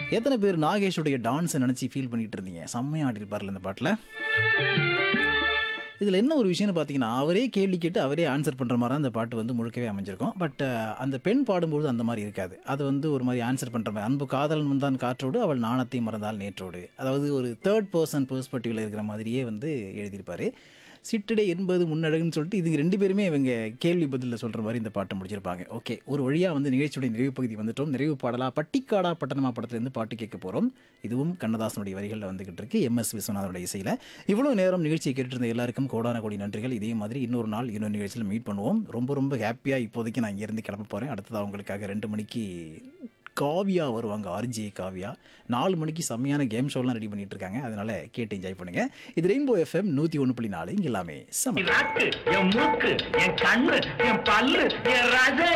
எத்தனை பேர் நாகேஷுடைய டான்ஸை நினச்சி ஃபீல் பண்ணிட்டு இருந்தீங்க செம்மையாக ஆடிருப்பார்ல இந்த பாட்டில் இதில் என்ன ஒரு விஷயம்னு பார்த்தீங்கன்னா அவரே கேள்வி கேட்டு அவரே ஆன்சர் பண்ணுற மாதிரி தான் அந்த பாட்டு வந்து முழுக்கவே அமைஞ்சிருக்கும் பட் அந்த பெண் பாடும்போது அந்த மாதிரி இருக்காது அது வந்து ஒரு மாதிரி ஆன்சர் பண்ணுற மாதிரி அன்பு காதலன் வந்தான் காற்றோடு அவள் நாணத்தை மறந்தால் நேற்றோடு அதாவது ஒரு தேர்ட் பர்சன் பெர்ஸ்பெக்டிவில் இருக்கிற மாதிரியே வந்து எழுதியிருப்பார் சிட்டடை என்பது முன்னழகுன்னு சொல்லிட்டு இது ரெண்டு பேருமே இவங்க கேள்வி பதிலில் சொல்கிற மாதிரி இந்த பாட்டை முடிச்சிருப்பாங்க ஓகே ஒரு வழியாக வந்து நிகழ்ச்சியுடைய நிறைவு பகுதி வந்துட்டோம் நிறைவு பாடலா பட்டிக்காடா பட்டணமா படத்துலேருந்து பாட்டு கேட்க போகிறோம் இதுவும் கண்ணதாசனுடைய வரிகளில் வந்துகிட்டு இருக்கு எம்எஸ் விஸ்வநாதனுடைய இசையில் இவ்வளோ நேரம் நிகழ்ச்சியை கேட்டுட்டு இருந்த எல்லாருக்கும் கோடான கோடி நன்றிகள் இதே மாதிரி இன்னொரு நாள் இன்னொரு நிகழ்ச்சியில் மீட் பண்ணுவோம் ரொம்ப ரொம்ப ஹாப்பியாக இப்போதைக்கு நான் இங்கேருந்து கிளம்ப போகிறேன் அடுத்ததாக உங்களுக்காக ரெண்டு மணிக்கு காவியா வருவாங்க ஆர்ஜே காவியா நாலு மணிக்கு செம்மையான கேம் ஷோலாம் ரெடி பண்ணிட்டு இருக்காங்க அதனால கேட்டு என்ஜாய் பண்ணுங்க இது ரெயின்போ எஃப்எம் நூற்றி ஒன்று புள்ளி நாலு இங்க எல்லாமே செம்ம நாக்கு என் மூக்கு என் கண்ணு என் பல்லு என் ரச